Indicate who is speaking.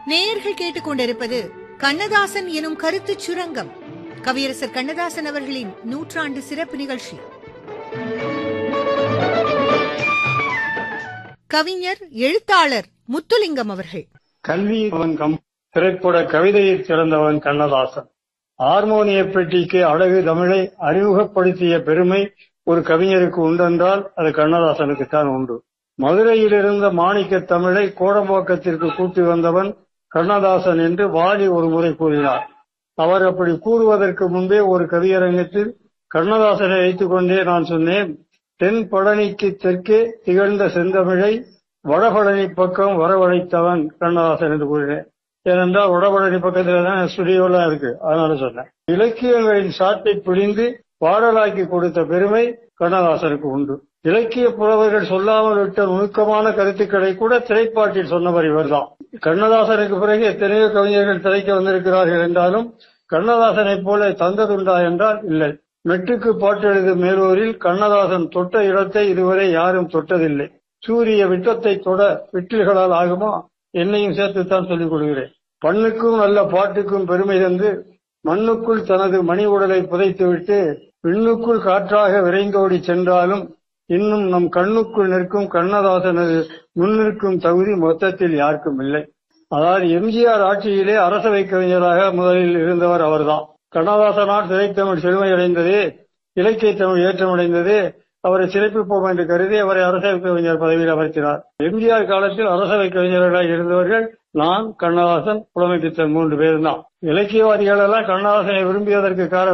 Speaker 1: நேயர்கள் கேட்டுக்கொண்டிருப்பது கண்ணதாசன் எனும் கருத்துச் சுரங்கம் கவியரசர் கண்ணதாசன் அவர்களின் நூற்றாண்டு சிறப்பு நிகழ்ச்சி கவிஞர் எழுத்தாளர் முத்துலிங்கம் அவர்கள்
Speaker 2: கல்வி கம் திரைப்பட கவிதையில் சிறந்தவன் கண்ணதாசன் ஹார்மோனிய பெட்டிக்கு அழகு தமிழை அறிமுகப்படுத்திய பெருமை ஒரு கவிஞருக்கு உண்டென்றால் அது கண்ணதாசனுக்கு தான் உண்டு மதுரையில் இருந்த மாணிக்க தமிழை கோடம்பாக்கத்திற்கு கூட்டி வந்தவன் கண்ணதாசன் என்று வாலி ஒரு முறை கூறினார் அவர் அப்படி கூறுவதற்கு முன்பே ஒரு கவியரங்கத்தில் கண்ணதாசனை வைத்துக் கொண்டே நான் சொன்னேன் தென் பழனிக்கு தெற்கே திகழ்ந்த செந்தமிழை வடபழனி பக்கம் வரவழைத்தவன் கண்ணதாசன் என்று கூறினேன் ஏனென்றால் வடபழனி பக்கத்துல தான் ஸ்டுடியோலாம் இருக்கு அதனால சொன்னேன் இலக்கியங்களின் சாட்டை பிழிந்து பாடலாக்கி கொடுத்த பெருமை கண்ணதாசனுக்கு உண்டு இலக்கிய புலவர்கள் சொல்லாமல் விட்ட நுணுக்கமான கருத்துக்களை கூட திரைப்பாட்டில் சொன்னவர் இவர்தான் கண்ணதாசனுக்கு பிறகு எத்தனையோ கவிஞர்கள் திரைக்கு வந்திருக்கிறார்கள் என்றாலும் கண்ணதாசனைப் போல தந்ததுண்டா என்றால் இல்லை மெட்டுக்கு பாட்டு எழுதும் மேலூரில் கண்ணதாசன் தொட்ட இடத்தை இதுவரை யாரும் தொட்டதில்லை சூரிய விட்டத்தை தொட விட்டில்களால் ஆகுமா என்னையும் சேர்த்துத்தான் சொல்லிக் கொள்கிறேன் பண்ணுக்கும் நல்ல பாட்டுக்கும் பெருமை தந்து மண்ணுக்குள் தனது மணி உடலை புதைத்துவிட்டு விண்ணுக்குள் காற்றாக விரைந்தோடி சென்றாலும் இன்னும் நம் கண்ணுக்குள் நிற்கும் கண்ணதாசனது முன்னிற்கும் தகுதி மொத்தத்தில் யாருக்கும் இல்லை அதாவது எம்ஜிஆர் ஆட்சியிலே அரசவை கவிஞராக முதலில் இருந்தவர் அவர்தான் கண்ணதாசனால் திரைத்தமிழ் செழுமையடைந்ததே இலக்கிய தமிழ் ஏற்றமடைந்ததே அவரை சிறப்பிப்போம் என்று கருதி அவரை அரசவை கவிஞர் பதவியில் அமர்த்தினார் எம்ஜிஆர் காலத்தில் அரசவை கவிஞர்களாக இருந்தவர்கள் நான் கண்ணதாசன் புலமைப்பித்தன் மூன்று பேர் தான் இலக்கியவாதிகள் எல்லாம் கண்ணதாசனை விரும்பியதற்கு காரணம்